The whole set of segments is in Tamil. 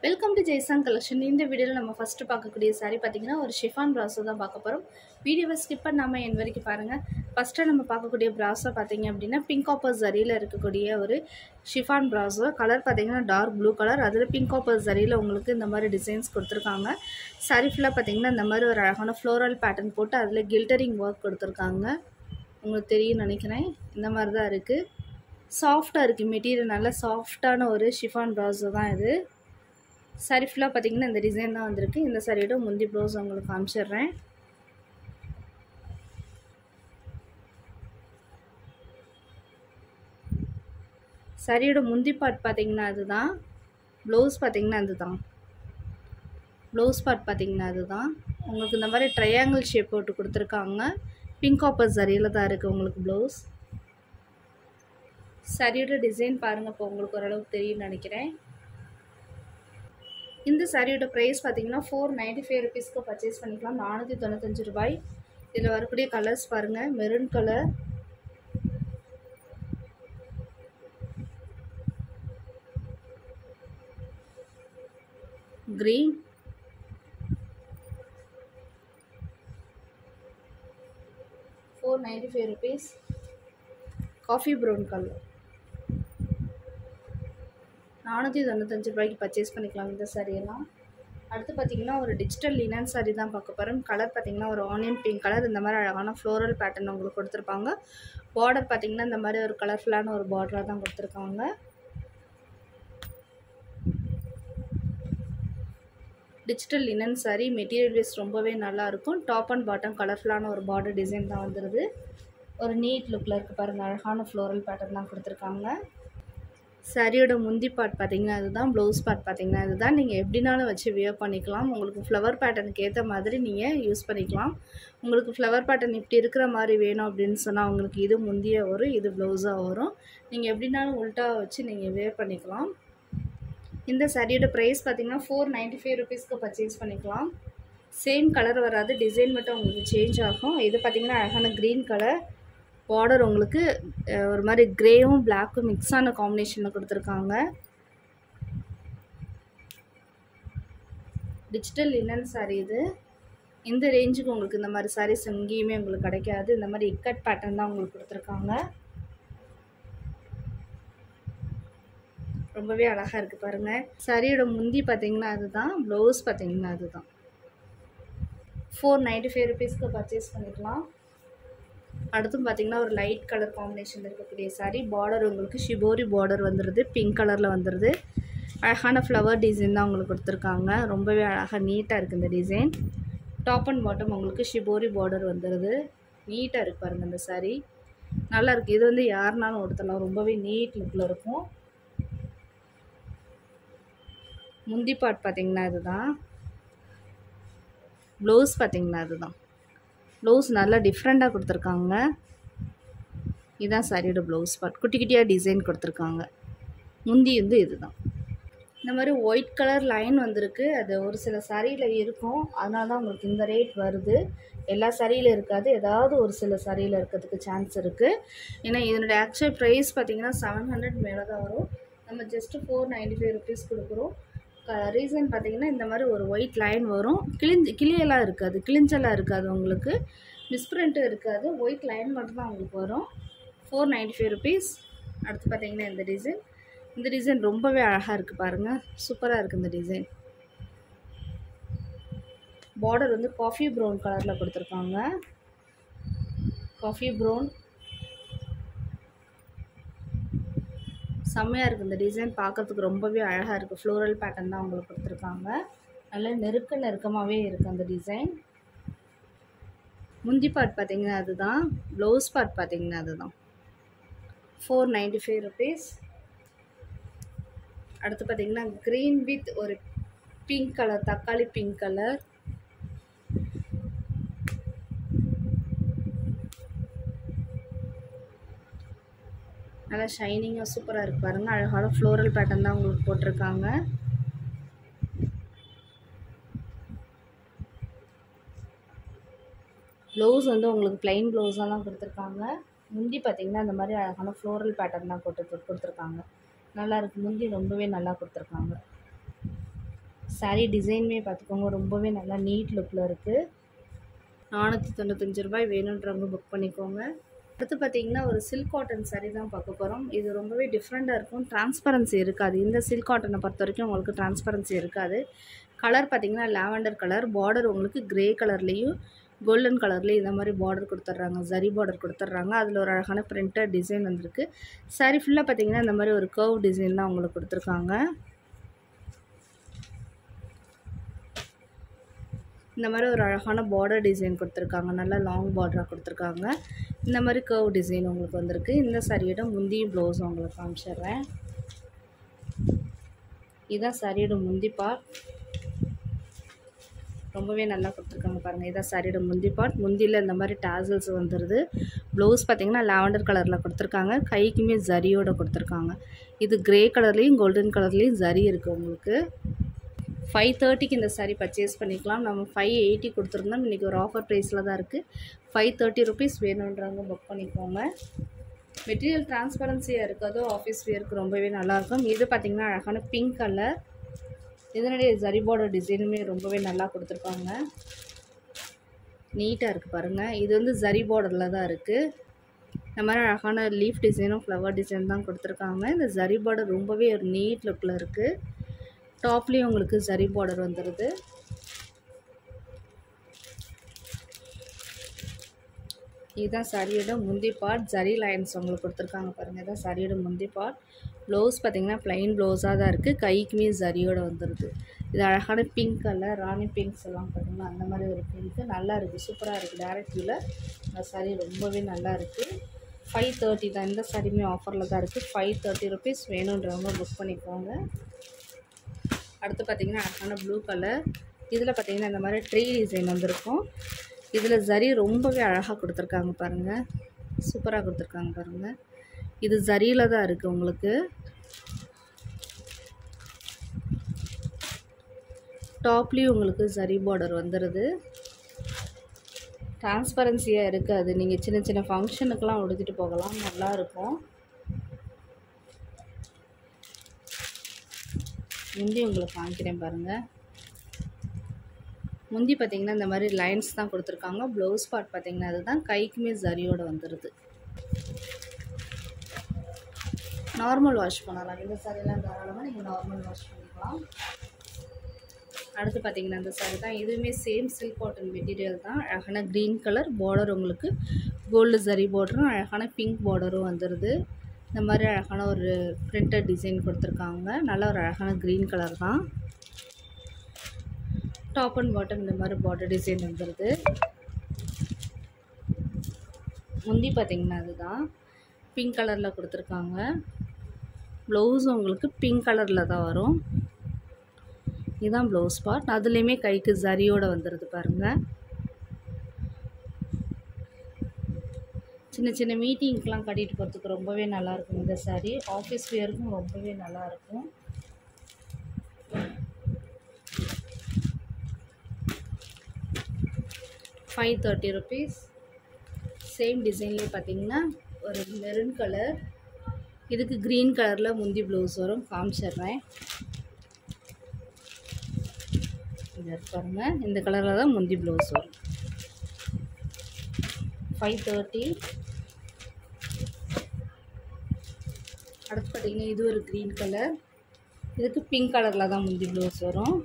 வெல்கம் டு ஜெய்சாங் கலெக்ஷன் இந்த வீடியோவில் நம்ம ஃபஸ்ட்டு பார்க்கக்கூடிய saree பார்த்தீங்கன்னா ஒரு ஷிஃபான் ப்ராஸோ தான் பார்க்க போகிறோம் வீடியோவை ஸ்கிப் பண்ணாமல் என் வரைக்கும் பாருங்கள் ஃபஸ்ட்டு நம்ம பார்க்கக்கூடிய ப்ராஸோ பார்த்தீங்க அப்படின்னா பிங்க் ஆப்பர் ஜரியில் இருக்கக்கூடிய ஒரு ஷிஃபான் ப்ராஸோ கலர் பார்த்தீங்கன்னா டார்க் ப்ளூ கலர் அதில் பிங்க் ஆப்பர் ஜரியில் உங்களுக்கு இந்த மாதிரி டிசைன்ஸ் கொடுத்துருக்காங்க saree ஃபுல்லாக பார்த்தீங்கன்னா இந்த மாதிரி ஒரு அழகான ஃப்ளோரல் பேட்டர்ன் போட்டு அதில் கில்டரிங் ஒர்க் கொடுத்துருக்காங்க உங்களுக்கு தெரியும் நினைக்கிறேன் இந்த மாதிரி தான் இருக்குது சாஃப்டாக இருக்குது மெட்டீரியல் நல்லா சாஃப்டான ஒரு ஷிஃபான் ப்ராஸோ தான் இது சாரி ஃபுல்லாக பார்த்தீங்கன்னா இந்த டிசைன் தான் வந்திருக்கு இந்த சாரியோட முந்தி ப்ளவுஸ் உங்களுக்கு காமிச்சிடுறேன் சாரியோட முந்தி பார்ட் பார்த்தீங்கன்னா அதுதான் ப்ளவுஸ் பார்த்தீங்கன்னா அதுதான் ப்ளவுஸ் பார்ட் பார்த்தீங்கன்னா அதுதான் உங்களுக்கு இந்த மாதிரி ட்ரையாங்கிள் ஷேப் போட்டு கொடுத்துருக்காங்க பிங்க் ஆப்பர் சரியில் தான் இருக்குது உங்களுக்கு ப்ளவுஸ் சரியோட டிசைன் பாருங்கள் இப்போ உங்களுக்கு ஓரளவுக்கு தெரியும்னு நினைக்கிறேன் இந்த சாரியோட ப்ரைஸ் பார்த்தீங்கன்னா ஃபோர் நைன்ட்டி ஃபைவ் ருபீஸ்க்கு பர்ச்சேஸ் பண்ணிக்கலாம் நானூற்றி தொண்ணூத்தஞ்சு ரூபாய் இதில் வரக்கூடிய கலர்ஸ் பாருங்கள் maroon colour green four ninety five rupees coffee brown colour நானூற்றி தொண்ணூத்தஞ்சு ரூபாய்க்கு பர்ச்சேஸ் பண்ணிக்கலாம் இந்த சாரியெல்லாம் அடுத்து பார்த்தீங்கன்னா ஒரு டிஜிட்டல் லினன் சாரி தான் பார்க்க போகிறோம் கலர் பார்த்தீங்கன்னா ஒரு ஆனியன் பிங்க் கலர் இந்த மாதிரி அழகான ஃப்ளோரல் பேட்டர்ன் உங்களுக்கு கொடுத்துருப்பாங்க பார்டர் பார்த்தீங்கன்னா இந்த மாதிரி ஒரு கலர்ஃபுல்லான ஒரு பார்டராக தான் கொடுத்துருக்காங்க digital linen sari material wise ரொம்பவே நல்லாயிருக்கும் டாப் அண்ட் பாட்டம் கலர்ஃபுல்லான ஒரு பார்டர் டிசைன் தான் வந்துடுது ஒரு நீட் லுக்கில் இருக்குது பாருங்கள் அழகான ஃப்ளோரல் பேட்டர்ன் தான் கொடுத்துருக்காங்க சாரியோட முந்தி பார்ட் பார்த்தீங்கன்னா அதுதான் ப்ளவுஸ் பார்ட் பார்த்தீங்கன்னா இதுதான் நீங்கள் எப்படினாலும் வச்சு வியர் பண்ணிக்கலாம் உங்களுக்கு ஃப்ளவர் பேட்டர்னுக்கு ஏற்ற மாதிரி நீங்கள் யூஸ் பண்ணிக்கலாம் உங்களுக்கு ஃப்ளவர் பேட்டர்ன் இப்படி இருக்கிற மாதிரி வேணும் அப்படின்னு சொன்னால் உங்களுக்கு இது முந்திய வரும் இது ப்ளவுஸாக வரும் நீங்கள் எப்படினாலும் உல்ட்டாக வச்சு நீங்கள் வியர் பண்ணிக்கலாம் இந்த சாரியோட ப்ரைஸ் பார்த்தீங்கன்னா ஃபோர் நைன்ட்டி ஃபைவ் ருபீஸ்க்கு பர்ச்சேஸ் பண்ணிக்கலாம் சேம் கலர் வராது டிசைன் மட்டும் உங்களுக்கு சேஞ்ச் ஆகும் இது பார்த்தீங்கன்னா அழகான க்ரீன் கலர் பார்டர் உங்களுக்கு ஒரு மாதிரி க்ரேவும் பிளாக்கும் மிக்ஸ் ஆன காம்பினேஷனில் கொடுத்துருக்காங்க டிஜிட்டல் லினன் சாரீ இது இந்த ரேஞ்சுக்கு உங்களுக்கு இந்த மாதிரி சாரீஸ் எங்கேயுமே உங்களுக்கு கிடைக்காது இந்த மாதிரி இக்கட் பேட்டர்ன் தான் உங்களுக்கு கொடுத்துருக்காங்க ரொம்பவே அழகாக இருக்குது பாருங்கள் சாரியோட முந்தி பார்த்தீங்கன்னா அதுதான் ப்ளவுஸ் பார்த்தீங்கன்னா அதுதான் ஃபோர் நைன்ட்டி ஃபைவ் ருபீஸ்க்கு பர்ச்சேஸ் பண்ணிக்கலாம் அடுத்தும் பார்த்தீங்கன்னா ஒரு லைட் கலர் காம்பினேஷன் இருக்கக்கூடிய சாரீ பார்டர் உங்களுக்கு ஷிபோரி பார்டர் வந்துடுது பிங்க் கலரில் வந்துடுது அழகான ஃப்ளவர் டிசைன் தான் உங்களுக்கு கொடுத்துருக்காங்க ரொம்பவே அழகாக நீட்டாக இருக்குது இந்த டிசைன் டாப் அண்ட் பாட்டம் உங்களுக்கு ஷிபோரி பார்டர் வந்துடுது நீட்டாக இருக்குது பாருங்கள் இந்த சாரீ நல்லா இருக்குது இது வந்து யாருனாலும் உடுத்தலாம் ரொம்பவே நீட் லுக்கில் இருக்கும் முந்தி பாட் பார்த்தீங்கன்னா இதுதான் ப்ளவுஸ் பார்த்தீங்கன்னா அதுதான் ப்ளவுஸ் நல்லா டிஃப்ரெண்ட்டாக கொடுத்துருக்காங்க இதுதான் சாரியோட ப்ளவுஸ் பார்ட் குட்டி குட்டியாக டிசைன் கொடுத்துருக்காங்க முந்தி வந்து இதுதான் இந்த மாதிரி ஒயிட் கலர் லைன் வந்திருக்கு அது ஒரு சில சாரியில் இருக்கும் அதனால தான் உங்களுக்கு இந்த ரேட் வருது எல்லா சாரியில் இருக்காது ஏதாவது ஒரு சில சாரியில் இருக்கிறதுக்கு சான்ஸ் இருக்குது ஏன்னா இதனுடைய ஆக்சுவல் ப்ரைஸ் பார்த்திங்கன்னா செவன் ஹண்ட்ரட் மேலே தான் வரும் நம்ம just four ninety five rupees கொடுக்குறோம் ரீசன் பார்த்தீங்கன்னா இந்த மாதிரி ஒரு ஒயிட் லைன் வரும் கிழிஞ்சு கிளியெல்லாம் இருக்காது கிழிஞ்செல்லாம் இருக்காது உங்களுக்கு மிஸ்பிரிண்ட்டும் இருக்காது ஒயிட் லைன் மட்டும்தான் உங்களுக்கு வரும் ஃபோர் நைன்ட்டி ஃபைவ் ருபீஸ் அடுத்து பார்த்தீங்கன்னா இந்த டிசைன் இந்த டிசைன் ரொம்பவே அழகாக இருக்குது பாருங்கள் சூப்பராக இருக்குது இந்த டிசைன் பார்டர் வந்து காஃபி ப்ரௌன் கலரில் கொடுத்துருக்காங்க காஃபி ப்ரௌன் செம்மையாக இருக்குது இந்த டிசைன் பார்க்குறதுக்கு ரொம்பவே அழகாக இருக்குது ஃப்ளோரல் பேட்டர்ன் தான் உங்களுக்கு கொடுத்துருக்காங்க நல்ல நெருக்க நெருக்கமாகவே இருக்குது அந்த டிசைன் முந்தி பார்ட் பார்த்தீங்கன்னா அதுதான் ப்ளவுஸ் பார்ட் பார்த்தீங்கன்னா அதுதான் ஃபோர் நைன்ட்டி ஃபைவ் ருபீஸ் அடுத்து பார்த்தீங்கன்னா க்ரீன் வித் ஒரு பிங்க் கலர் தக்காளி பிங்க் கலர் நல்லா ஷைனிங்காக சூப்பராக இருக்குது பாருங்கள் அழகான ஃப்ளோரல் பேட்டர்ன் தான் உங்களுக்கு போட்டிருக்காங்க ப்ளவுஸ் வந்து உங்களுக்கு ப்ளைன் ப்ளவுஸாக தான் கொடுத்துருக்காங்க முந்தி பார்த்திங்கன்னா இந்த மாதிரி அழகான ஃப்ளோரல் பேட்டர்ன் தான் கொடுத்து கொடுத்துருக்காங்க நல்லா இருக்குது முந்தி ரொம்பவே நல்லா கொடுத்துருக்காங்க saree டிசைனுமே பார்த்துக்கோங்க ரொம்பவே நல்லா நீட் லுக்கில் இருக்குது நானூற்றி தொண்ணூத்தஞ்சு ரூபாய் வேணுன்றவங்க புக் பண்ணிக்கோங்க அடுத்து பார்த்தீங்கன்னா ஒரு சில்க் காட்டன் saree தான் பார்க்க போகிறோம் இது ரொம்பவே டிஃப்ரெண்ட்டாக இருக்கும் டிரான்ஸ்பரன்சி இருக்காது இந்த சில்க் காட்டனை பொறுத்த வரைக்கும் உங்களுக்கு டிரான்ஸ்பரன்சி இருக்காது கலர் பார்த்தீங்கன்னா லாவெண்டர் கலர் பார்டர் உங்களுக்கு கிரே கலர்லேயும் கோல்டன் கலர்லேயும் இந்த மாதிரி பார்டர் கொடுத்துட்றாங்க ஜரி பார்டர் கொடுத்துட்றாங்க அதில் ஒரு அழகான பிரிண்டட் டிசைன் வந்திருக்கு saree ஃபுல்லாக பார்த்தீங்கன்னா இந்த மாதிரி ஒரு கர்வ் டிசைன் தான் உங்களுக்கு கொடுத்துருக்காங்க இந்த மாதிரி ஒரு அழகான பார்டர் டிசைன் கொடுத்துருக்காங்க நல்லா லாங் பார்டராக கொடுத்துருக்காங்க இந்த மாதிரி கர்வ் டிசைன் உங்களுக்கு வந்திருக்கு இந்த சாரியோட முந்தியும் ப்ளவுஸும் உங்களுக்கு காமிச்சிடுறேன் இதுதான் சாரியோட முந்தி பார்ட் ரொம்பவே நல்லா கொடுத்துருக்காங்க பாருங்கள் இதான் சாரியோட முந்தி பார்ட் முந்தியில் இந்த மாதிரி டாசல்ஸ் வந்துடுது ப்ளவுஸ் பார்த்தீங்கன்னா லாவெண்டர் கலரில் கொடுத்துருக்காங்க கைக்குமே ஜரியோட கொடுத்துருக்காங்க இது கிரே கலர்லேயும் கோல்டன் கலர்லேயும் ஜரி இருக்குது உங்களுக்கு ஃபைவ் தேர்ட்டிக்கு இந்த சாரீ பர்ச்சேஸ் பண்ணிக்கலாம் நம்ம ஃபைவ் எயிட்டி கொடுத்துருந்தோம் இன்றைக்கி ஒரு ஆஃபர் ப்ரைஸில் தான் இருக்குது ஃபைவ் தேர்ட்டி ருபீஸ் வேணுன்றவங்க புக் பண்ணிக்கோங்க மெட்டீரியல் டிரான்ஸ்பரன்சியாக இருக்காது ஆஃபீஸ் வியருக்கு ரொம்பவே நல்லாயிருக்கும் இது பார்த்திங்கன்னா அழகான பிங்க் கலர் இதனுடைய ஜரி பார்டர் டிசைனுமே ரொம்பவே நல்லா கொடுத்துருக்காங்க நீட்டாக இருக்குது பாருங்கள் இது வந்து ஜரி பார்டரில் தான் இருக்குது இந்த மாதிரி அழகான லீஃப் டிசைனும் ஃப்ளவர் டிசைன் தான் கொடுத்துருக்காங்க இந்த ஜரி பார்டர் ரொம்பவே ஒரு நீட் லுக்கில் இருக்குது டாப்லேயும் உங்களுக்கு ஜரி பார்டர் வந்துடுது இதுதான் சாரியோட முந்தி பார்ட் ஜரி லைன்ஸ் உங்களுக்கு கொடுத்துருக்காங்க பாருங்கள் இதான் சாரியோட முந்தி பார்ட் ப்ளவுஸ் பார்த்தீங்கன்னா ப்ளைன் ப்ளவுஸாக தான் இருக்குது கைக்குமே ஜரியோட வந்துடுது இது அழகான பிங்க் கலர் ராணி பிங்க்ஸ் எல்லாம் பார்த்தீங்கன்னா அந்த மாதிரி ஒரு பிங்க்கு நல்லா இருக்குது சூப்பராக இருக்குது டேரக்ட் வியூவில் இந்த சாரீ ரொம்பவே நல்லா இருக்குது ஃபைவ் தேர்ட்டி தான் இந்த சாரியுமே ஆஃபரில் தான் இருக்குது ஃபைவ் தேர்ட்டி ருபீஸ் வேணுன்றவங்க புக் பண்ணிக்கோங்க அடுத்து பார்த்திங்கன்னா அழகான ப்ளூ கலர் இதில் பார்த்திங்கன்னா இந்த மாதிரி ட்ரீ டிசைன் வந்திருக்கும் இதில் ஜரி ரொம்பவே அழகாக கொடுத்துருக்காங்க பாருங்கள் சூப்பராக கொடுத்துருக்காங்க பாருங்கள் இது ஜரியில் தான் இருக்குது உங்களுக்கு டாப்லேயும் உங்களுக்கு ஜரி பார்டர் வந்துடுது டிரான்ஸ்பரன்சியாக இருக்காது நீங்கள் சின்ன சின்ன ஃபங்க்ஷனுக்கெலாம் உடுத்திட்டு போகலாம் நல்லாயிருக்கும் முந்தி உங்களுக்கு காமிக்கிறேன் பாருங்கள் முந்தி பார்த்தீங்கன்னா இந்த மாதிரி லைன்ஸ் தான் கொடுத்துருக்காங்க ப்ளவுஸ் பார்ட் பார்த்தீங்கன்னா அதுதான் கைக்குமே ஜரியோடு வந்துடுது நார்மல் வாஷ் பண்ணலாம் இந்த சாரியெல்லாம் தாராளமாக நீங்கள் நார்மல் வாஷ் பண்ணிக்கலாம் அடுத்து பார்த்தீங்கன்னா இந்த சாரி தான் இதுவுமே சேம் சில்க் காட்டன் மெட்டீரியல் தான் அழகான க்ரீன் கலர் பார்டர் உங்களுக்கு கோல்டு ஜரி பார்டரும் அழகான பிங்க் பார்டரும் வந்துடுது இந்த மாதிரி அழகான ஒரு பிரிண்டட் டிசைன் கொடுத்துருக்காங்க நல்ல ஒரு அழகான க்ரீன் கலர் தான் டாப் அண்ட் பாட்டம் இந்த மாதிரி பார்டர் டிசைன் வந்துடுது முந்தி பார்த்திங்கன்னா அதுதான் பிங்க் கலரில் கொடுத்துருக்காங்க ப்ளவுஸும் உங்களுக்கு பிங்க் கலரில் தான் வரும் இதுதான் ப்ளவுஸ் பார்ட் அதுலேயுமே கைக்கு ஜரியோடு வந்துடுது பாருங்கள் சின்ன சின்ன மீட்டிங்க்கெலாம் கட்டிட்டு போகிறதுக்கு ரொம்பவே நல்லாயிருக்கும் இந்த சாரீ ஆஃபீஸ் வியருக்கும் ரொம்பவே நல்லாயிருக்கும் ஃபைவ் தேர்ட்டி ருபீஸ் சேம் டிசைன்லேயே பார்த்தீங்கன்னா ஒரு மெரூன் கலர் இதுக்கு க்ரீன் கலரில் முந்தி ப்ளவுஸ் வரும் காமிச்சிட்றேன் இது பாருங்க இந்த கலரில் தான் முந்தி ப்ளவுஸ் வரும் ஃபைவ் தேர்ட்டி அடுத்து பார்த்தீங்கன்னா இது ஒரு க்ரீன் கலர் இதுக்கு பிங்க் கலரில் தான் முந்தி ப்ளவுஸ் வரும்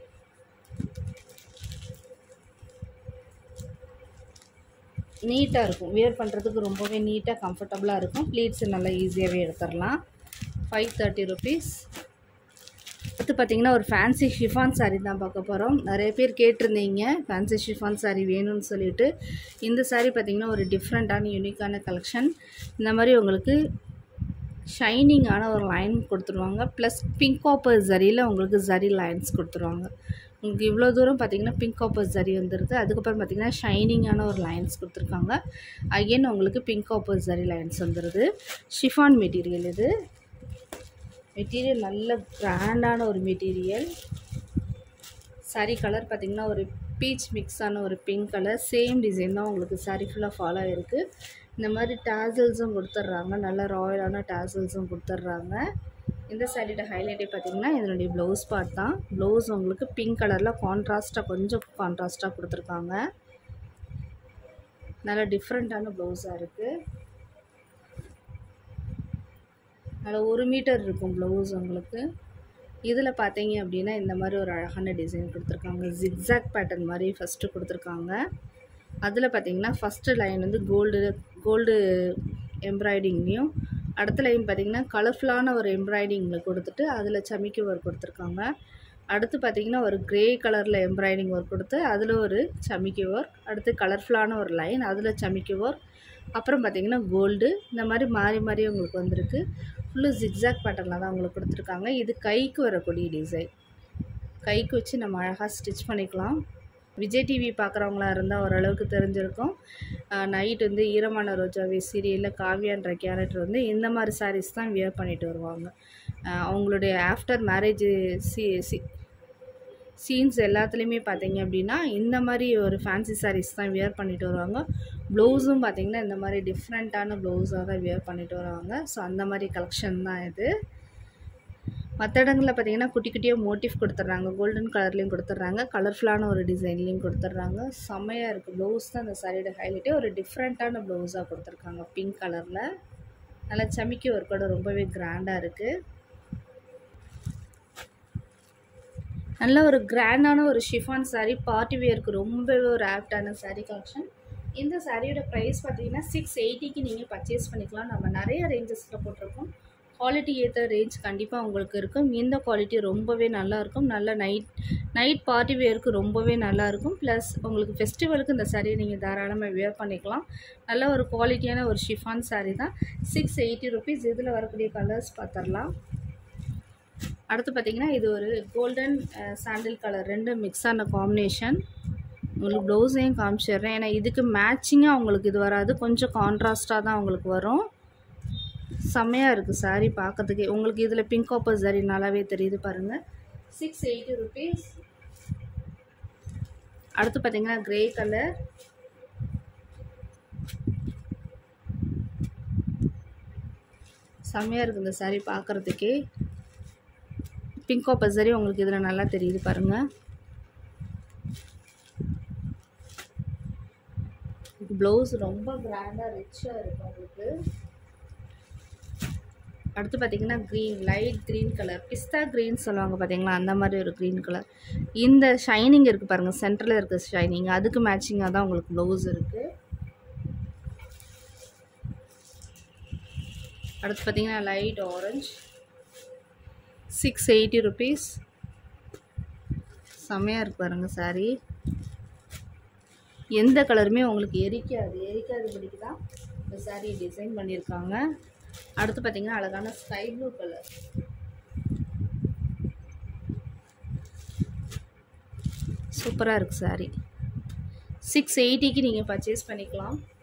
நீட்டாக இருக்கும் வியர் பண்ணுறதுக்கு ரொம்பவே நீட்டாக கம்ஃபர்டபுளாக இருக்கும் ப்ளீட்ஸ் நல்லா ஈஸியாகவே எடுத்துடலாம் ஃபைவ் தேர்ட்டி ருபீஸ் அடுத்து பார்த்தீங்கன்னா ஒரு ஃபேன்சி ஷிஃபான் சாரீ தான் பார்க்க போகிறோம் நிறைய பேர் கேட்டிருந்தீங்க ஃபேன்சி ஷிஃபான் சாரீ வேணும்னு சொல்லிட்டு இந்த சாரீ பார்த்தீங்கன்னா ஒரு டிஃப்ரெண்ட்டான யூனிக்கான கலெக்ஷன் இந்த மாதிரி உங்களுக்கு ஷைனிங்கான ஒரு லைன் கொடுத்துருவாங்க ப்ளஸ் பிங்க் காப்பர் ஜரியில் உங்களுக்கு ஜரி லைன்ஸ் கொடுத்துருவாங்க உங்களுக்கு இவ்வளோ தூரம் பார்த்தீங்கன்னா பிங்க் காப்பர் ஜரி வந்துடுது அதுக்கப்புறம் பார்த்தீங்கன்னா ஷைனிங்கான ஒரு லைன்ஸ் கொடுத்துருக்காங்க அகெயின் உங்களுக்கு பிங்க் காப்பர் ஜரி லைன்ஸ் வந்துடுது ஷிஃபான் மெட்டீரியல் இது மெட்டீரியல் நல்ல கிராண்டான ஒரு மெட்டீரியல் சாரீ கலர் பார்த்திங்கன்னா ஒரு பீச் மிக்ஸான ஒரு பிங்க் கலர் சேம் டிசைன் தான் உங்களுக்கு சாரீ ஃபுல்லாக ஃபாலோ ஆகிருக்கு இந்த மாதிரி டேசல்ஸும் கொடுத்துட்றாங்க நல்ல ராயலான டேசல்ஸும் கொடுத்துட்றாங்க இந்த சாரியோட ஹைலைட்டே பார்த்தீங்கன்னா இதனுடைய ப்ளவுஸ் பார்ட் தான் ப்ளவுஸ் உங்களுக்கு பிங்க் கலரில் கான்ட்ராஸ்ட்டாக கொஞ்சம் கான்ட்ராஸ்ட்டாக கொடுத்துருக்காங்க நல்லா டிஃப்ரெண்ட்டான ப்ளவுஸாக இருக்குது நல்லா ஒரு மீட்டர் இருக்கும் ப்ளவுஸ் உங்களுக்கு இதில் பார்த்தீங்க அப்படின்னா இந்த மாதிரி ஒரு அழகான டிசைன் கொடுத்துருக்காங்க ஜிக்ஸாக் பேட்டர்ன் மாதிரி ஃபஸ்ட்டு கொடுத்துருக்காங்க அதில் பார்த்தீங்கன்னா ஃபஸ்ட்டு லைன் வந்து கோல்டு கோல்டு எம்ப்ராய்டிங்லேயும் அடுத்த லைன் பார்த்தீங்கன்னா கலர்ஃபுல்லான ஒரு எம்ப்ராய்டிங்கில் கொடுத்துட்டு அதில் சமிக்கி ஒர்க் கொடுத்துருக்காங்க அடுத்து பார்த்தீங்கன்னா ஒரு க்ரே கலரில் எம்ப்ராய்டிங் ஒர்க் கொடுத்து அதில் ஒரு சமிக்கி ஒர்க் அடுத்து கலர்ஃபுல்லான ஒரு லைன் அதில் சமிக்கி ஒர்க் அப்புறம் பார்த்தீங்கன்னா கோல்டு இந்த மாதிரி மாறி மாறி உங்களுக்கு வந்திருக்கு ஃபுல்லு ஜிக்ஸாக் பேட்டர்னில் தான் உங்களுக்கு கொடுத்துருக்காங்க இது கைக்கு வரக்கூடிய டிசைன் கைக்கு வச்சு நம்ம அழகாக ஸ்டிச் பண்ணிக்கலாம் விஜய் டிவி பார்க்குறவங்களா இருந்தால் ஓரளவுக்கு தெரிஞ்சிருக்கும் நைட் வந்து ஈரமான ரோஜாவே சீரியலில் காவியான்ற கேரக்டர் வந்து இந்த மாதிரி சாரீஸ் தான் வியர் பண்ணிட்டு வருவாங்க அஹ் அவங்களுடைய ஆஃப்டர் மேரேஜ் சி சி சீன்ஸ் எல்லாத்துலேயுமே பார்த்தீங்க அப்படின்னா இந்த மாதிரி ஒரு ஃபேன்சி சாரீஸ் தான் வியர் பண்ணிட்டு வருவாங்க ப்ளவுஸும் பார்த்தீங்கன்னா இந்த மாதிரி டிஃப்ரெண்ட்டான ப்ளவுஸாக தான் வியர் பண்ணிட்டு வருவாங்க ஸோ அந்த மாதிரி கலெக்ஷன் தான் இது மற்ற இடங்களில் பார்த்தீங்கன்னா குட்டி குட்டியாக மோட்டிவ் கொடுத்துட்றாங்க கோல்டன் கலர்லேயும் கொடுத்துட்றாங்க கலர்ஃபுல்லான ஒரு டிசைன்லேயும் கொடுத்துட்றாங்க செம்மையாக இருக்குது ப்ளவுஸ் தான் அந்த சாரியோட ஹைலைட்டே ஒரு டிஃப்ரெண்ட்டான ப்ளவுஸாக கொடுத்துருக்காங்க பிங்க் கலரில் நல்லா சமிக்கி ஒர்க்கோட ரொம்பவே கிராண்டாக இருக்குது நல்ல ஒரு கிராண்டான ஒரு ஷிஃபான் saree பார்ட்டி வேருக்கு ரொம்பவே ஒரு ஆப்டான saree கலெக்ஷன் இந்த சாரியோட ப்ரைஸ் பார்த்தீங்கன்னா சிக்ஸ் எயிட்டிக்கு நீங்கள் பர்ச்சேஸ் பண்ணிக்கலாம் நம்ம நிறைய ரேஞ்சஸில் போட்டிருக்கோம் குவாலிட்டி ஏற்ற ரேஞ்ச் கண்டிப்பாக உங்களுக்கு இருக்கும் இந்த குவாலிட்டி ரொம்பவே நல்லா இருக்கும் நல்ல நைட் நைட் பார்ட்டி வேருக்கு ரொம்பவே நல்லா இருக்கும் ப்ளஸ் உங்களுக்கு ஃபெஸ்டிவலுக்கு இந்த சாரியை நீங்கள் தாராளமாக வேர் பண்ணிக்கலாம் நல்ல ஒரு குவாலிட்டியான ஒரு ஷிஃபான் saree தான் சிக்ஸ் எயிட்டி ருபீஸ் இதில் வரக்கூடிய கலர்ஸ் பார்த்துடலாம் அடுத்து பார்த்தீங்கன்னா இது ஒரு கோல்டன் சாண்டில் கலர் ரெண்டு மிக்ஸ் ஆன காம்பினேஷன் உங்களுக்கு ப்ளவுஸையும் காமிச்சிடுறேன் ஏன்னா இதுக்கு மேட்சிங்காக உங்களுக்கு இது வராது கொஞ்சம் கான்ட்ராஸ்ட்டாக தான் உங்களுக்கு வரும் செம்மையாக இருக்குது saree பார்க்கறதுக்கே உங்களுக்கு இதில் பிங்க் காப்பர் saree நல்லாவே தெரியுது பாருங்கள் சிக்ஸ் எயிட்டி ருபீஸ் அடுத்து பார்த்தீங்கன்னா க்ரே கலர் செம்மையாக இருக்குது இந்த saree பார்க்குறதுக்கே பிங்க் காப்பர் saree உங்களுக்கு இதில் நல்லா தெரியுது பாருங்கள் ப்ளவுஸ் ரொம்ப கிராண்டாக ரிச்சாக இருக்கும் உங்களுக்கு அடுத்து பார்த்தீங்கன்னா green light green colour pista green சொல்லுவாங்க பார்த்தீங்களா அந்த மாதிரி ஒரு க்ரீன் கலர் இந்த ஷைனிங் இருக்குது பாருங்கள் சென்டரில் இருக்க ஷைனிங் அதுக்கு மேட்சிங்காக தான் உங்களுக்கு ப்ளவுஸ் இருக்குது அடுத்து பார்த்தீங்கன்னா light orange six eighty rupees செம்மையாக இருக்கு பாருங்க saree எந்த கலருமே உங்களுக்கு எரிக்காது எரிக்காதபடிக்கு தான் இந்த saree டிசைன் பண்ணியிருக்காங்க அடுத்து பார்த்தீங்கன்னா அழகான ஸ்கை ப்ளூ கலர் சூப்பராக இருக்குது saree சிக்ஸ் எயிட்டிக்கு நீங்கள் பர்ச்சேஸ் பண்ணிக்கலாம்